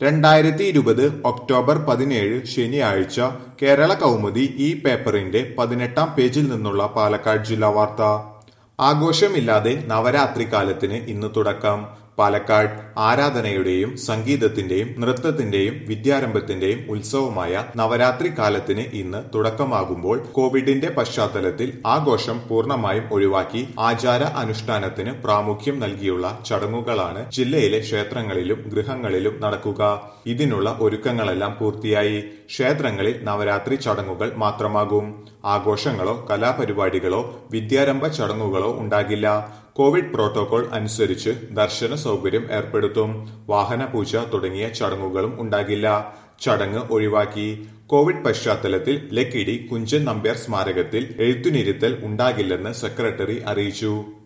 രണ്ടായിരത്തി ഇരുപത് ഒക്ടോബർ പതിനേഴ് ശനിയാഴ്ച കേരള കൗമുദി ഈ പേപ്പറിന്റെ പതിനെട്ടാം പേജിൽ നിന്നുള്ള പാലക്കാട് ജില്ലാ വാർത്ത ആഘോഷമില്ലാതെ നവരാത്രി കാലത്തിന് ഇന്ന് തുടക്കം പാലക്കാട് ആരാധനയുടെയും സംഗീതത്തിന്റെയും നൃത്തത്തിന്റെയും വിദ്യാരംഭത്തിന്റെയും ഉത്സവമായ നവരാത്രി കാലത്തിന് ഇന്ന് തുടക്കമാകുമ്പോൾ കോവിഡിന്റെ പശ്ചാത്തലത്തിൽ ആഘോഷം പൂർണ്ണമായും ഒഴിവാക്കി ആചാര അനുഷ്ഠാനത്തിന് പ്രാമുഖ്യം നൽകിയുള്ള ചടങ്ങുകളാണ് ജില്ലയിലെ ക്ഷേത്രങ്ങളിലും ഗൃഹങ്ങളിലും നടക്കുക ഇതിനുള്ള ഒരുക്കങ്ങളെല്ലാം പൂർത്തിയായി ക്ഷേത്രങ്ങളിൽ നവരാത്രി ചടങ്ങുകൾ മാത്രമാകും ആഘോഷങ്ങളോ കലാപരിപാടികളോ വിദ്യാരംഭ ചടങ്ങുകളോ ഉണ്ടാകില്ല കോവിഡ് പ്രോട്ടോകോൾ അനുസരിച്ച് ദർശന സൗകര്യം ഏർപ്പെടുത്തും വാഹന പൂജ തുടങ്ങിയ ചടങ്ങുകളും ഉണ്ടാകില്ല ചടങ്ങ് ഒഴിവാക്കി കോവിഡ് പശ്ചാത്തലത്തിൽ ലക്കിടി കുഞ്ചൻ നമ്പ്യാർ സ്മാരകത്തിൽ എഴുത്തുനിരുത്തൽ ഉണ്ടാകില്ലെന്ന് സെക്രട്ടറി അറിയിച്ചു